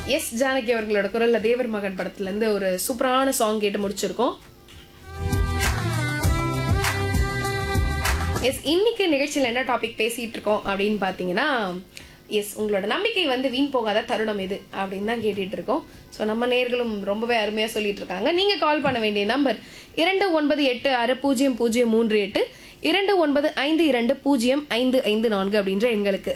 S Janaki அவர்களோட குரல்ல தேவர் மகன் படத்துல இருந்து ஒரு சூப்பரான சாங் கேட்டு முடிச்சிருக்கோம் எஸ் இன்னைக்கு நிகழ்ச்சியில் என்ன டாபிக் பேசிட்டு இருக்கோம் அப்படின்னு பார்த்தீங்கன்னா எஸ் உங்களோட நம்பிக்கை வந்து வீண் போகாத தருணம் இது அப்படின்னு தான் கேட்டுட்டு இருக்கோம் ஸோ நம்ம நேர்களும் ரொம்பவே அருமையாக சொல்லிட்டு இருக்காங்க நீங்கள் கால் பண்ண வேண்டிய நம்பர் இரண்டு ஒன்பது எட்டு ஆறு பூஜ்ஜியம் பூஜ்ஜியம் மூன்று எட்டு இரண்டு ஒன்பது ஐந்து இரண்டு பூஜ்ஜியம் ஐந்து ஐந்து நான்கு அப்படின்ற எண்களுக்கு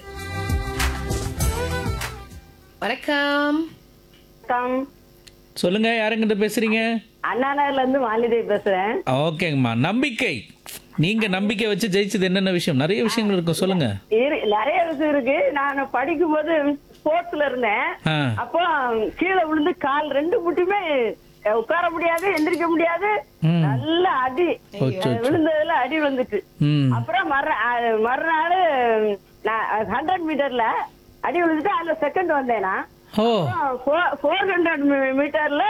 வணக்கம் வணக்கம் சொல்லுங்க யாருங்கிட்ட பேசுறீங்க அண்ணா நகர்ல இருந்து மாலிதை பேசுறேன் ஓகேங்கம்மா நம்பிக்கை நீங்க நம்பிக்கை வச்சு ஜெயிச்சது என்னென்ன விஷயம் நிறைய விஷயங்கள் இருக்கும் சொல்லுங்க இரு- நிறைய விஷயம் இருக்கு நான் படிக்கும் போது ஸ்போர்ட்ஸ்ல இருந்தேன் ஆ அப்போ கீழே விழுந்து கால் ரெண்டு முட்டுமே அஹ், உட்கார முடியாது எந்திரிக்க முடியாது ம். நல்ல அடி அச்சோ, அஹ், விழுந்ததுல அடி வந்துட்டு ம் அப்புறம் மறு அஹ், மறுநாள் ஹண்ட்ரட் மீட்டர்ல அடி விழுந்துட்டு அதுல செகண்ட் வந்தேனா ஓ ஃபோர் ஹண்ட்ரட் மீட்டர்ல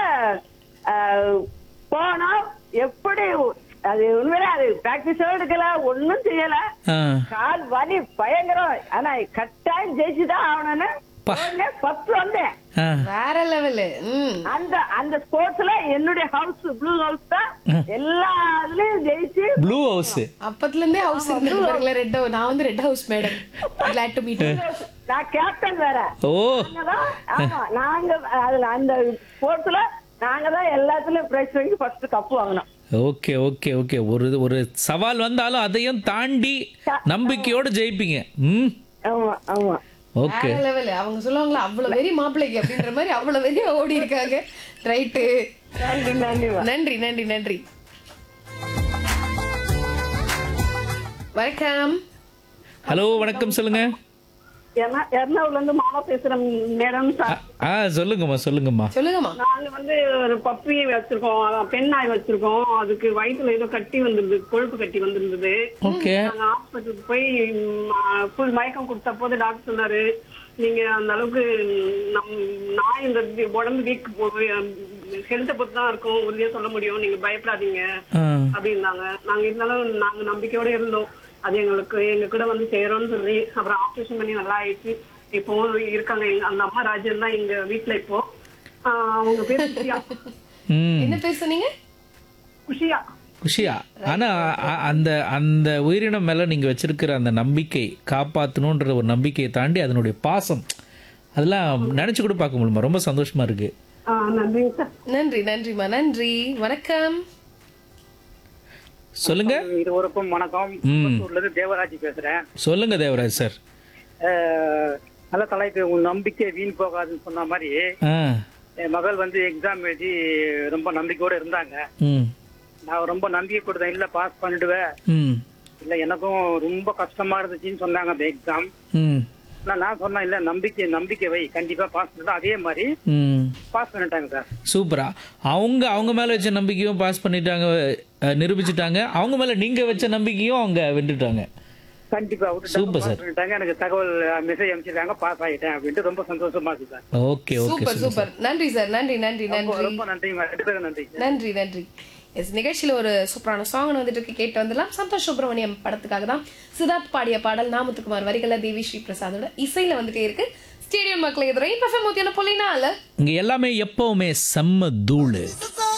போனோம் எப்படி அது உண்மையிலே அது பிராக்டிஸும் எடுக்கல ஒண்ணும் செய்யல ஆ கால் வலி பயங்கரம் ஆனா கட்டாயம் ஜெயிச்சுதான் ஆகணும்னு பா. ஃபர்ஸ்ட் வந்தேன் ஆ வேற லெவலு ம் அந்த அந்த ஸ்போர்ட்ஸ்ல என்னுடைய ஹவுஸ் ப்ளூ ஹவுஸ் தான் எல்லா இதுலயும் ஜெயிச்சு ப்ளூ ஹவுஸ் அப்பத்துல இருந்தே ஹவுஸ் இருந்திருப்பாருங்களா ரெட் நான் வந்து red house madam glad to meet நான் கேப்டன் வேற ஓ நாங்கதான் ஆமா நாங்க அதுல அந்த ஸ்போர்ட்ஸ்ல நாங்க தான் எல்லாத்துலயும் பிரைஸ் வாங்கி ஃபர்ஸ்ட் கப் வாங்கினோம் ஓகே ஓகே ஓகே ஒரு ஒரு சவால் வந்தாலும் அதையும் தாண்டி நம்பிக்கையோட ஜெயிப்பீங்க ம் ஆமா ஆமா ஓகே வேற லெவல் அவங்க சொல்லுவாங்களா அவ்வளவு வெறி மாப்பிள்ளைக்கு அப்படின்ற மாதிரி அவ்வளவு வெறியா ஓடி இருக்காங்க ரைட்டு நன்றி நன்றி நன்றி நன்றி நன்றி வணக்கம் ஹலோ வணக்கம் சொல்லுங்க ஏன்னா எர்ணாகுளம்ல இருந்து மாமா பேசுறேன் மேடம் ஆ, ஆ சொல்லுங்கம்மா சொல்லுங்கம்மா சொல்லுங்கம்மா நாங்க வந்து ஒரு பப்பி வச்சிருக்கோம் அதான் பெண் நாய் வச்சிருக்கோம் அதுக்கு வயித்துல ஏதோ கட்டி வந்திருந்தது கொழுப்பு கட்டி வந்திருந்தது ஓகே நாங்க ஹாஸ்பிட்டலுக்கு போய் ஃபுல் மயக்கம் கொடுத்த போது டாக்டர் சொன்னாரு நீங்க அந்த அளவுக்கு நம் நாய்ன்றது உடம்பு வீக் ஹெல்த்தை பொறுத்து தான் இருக்கும் உறுதியா சொல்ல முடியும் நீங்க பயப்படாதீங்க ஆ அப்படின்னாங்க நாங்க இருந்தாலும் நாங்க நம்பிக்கையோட இருந்தோம் அது எங்களுக்கு எங்க கூட வந்து சேரும்னு சொல்லி அப்புறம் ஆப்ரேஷன் பண்ணி நல்லா ஆயிடுச்சு இப்போ இருக்காங்க எங்க- அந்த அம்மா ராஜன் தான் எங்க வீட்டுல இப்போ ஆஹ் அவங்க பேர் குஷியா ம் என்ன பேர் சொன்னீங்க குஷியா குஷியா ஆனா அ- அந்த அந்த உயிரினம் மேல நீங்க வச்சிருக்கிற அந்த நம்பிக்கை காப்பாற்றணுன்ற ஒரு நம்பிக்கையை தாண்டி அதனுடைய பாசம் அதெல்லாம் நினைச்சு கூட பார்க்க முடியுமா ரொம்ப சந்தோஷமா இருக்கு ஆஹ் நன்றிங்க சார் நன்றி நன்றிம்மா நன்றி வணக்கம் சொல்லுங்க இருவருக்கும் வணக்கம் ம் புத்தூர்ல இருந்து தேவராஜ் பேசுறேன் சொல்லுங்க தேவராஜ் சார் அஹ், நல்ல தலைப்பு உன் நம்பிக்கை வீண் போகாதுன்னு சொன்ன மாதிரி ஆ என் மகள் வந்து எக்ஸாம் எழுதி ரொம்ப நம்பிக்கையோட இருந்தாங்க ம் நான் ரொம்ப நம்பிக்கை கொடுத்தேன் இல்ல பாஸ் பண்ணிடுவேன் ம் இல்ல எனக்கும் ரொம்ப கஷ்டமா இருந்துச்சுன்னு சொன்னாங்க அந்த எக்ஸாம் ம் நான் நான் சொன்னேன் இல்ல நம்பிக்கை நம்பிக்கை வை கண்டிப்பா பாஸ் பண்ணிட்டா அதே மாதிரி ம் பாஸ் பண்ணிட்டாங்க சார் சூப்பரா அவங்க அவங்க மேல வச்ச நம்பிக்கையும் பாஸ் பண்ணிட்டாங்க அஹ், நிரூபிச்சிட்டாங்க அவங்க மேல நீங்க வச்ச நம்பிக்கையும் அவங்க வென்றுட்டாங்க கண்டிப்பா Super, விட்டுட்டாங்க sir. பாஸ் பண்ணிட்டாங்க எனக்கு தகவல் மெசேஜ் அனுப்பிச்சிருக்காங்க பாஸ் ஆயிட்டேன் அப்படின்ட்டு ரொம்ப சந்தோஷமா இருக்கு sir okay okay super super நன்றி சார் நன்றி நன்றி ரொம்ப நன்றி ரொம்ப நன்றி ரெண்டு பேரும் நன்றி நன்றி நன்றி எஸ் நிகழ்ச்சியில ஒரு சூப்பரான சாங் வந்துட்டு இருக்கு கேட்டு வந்துடலாம் சந்தோஷ் சுப்பிரமணியம் படத்துக்காக தான் சித்தார்த் பாடிய பாடல் நாமத்துக்குமார் வரிகள தேவி ஸ்ரீ பிரசாதோட இசையில வந்துட்டே இருக்கு ஸ்டேடியம் மக்களை எதிரே பஃபம் முத்தியான பொலினால இங்க எல்லாமே எப்பவுமே செம்ம தூளு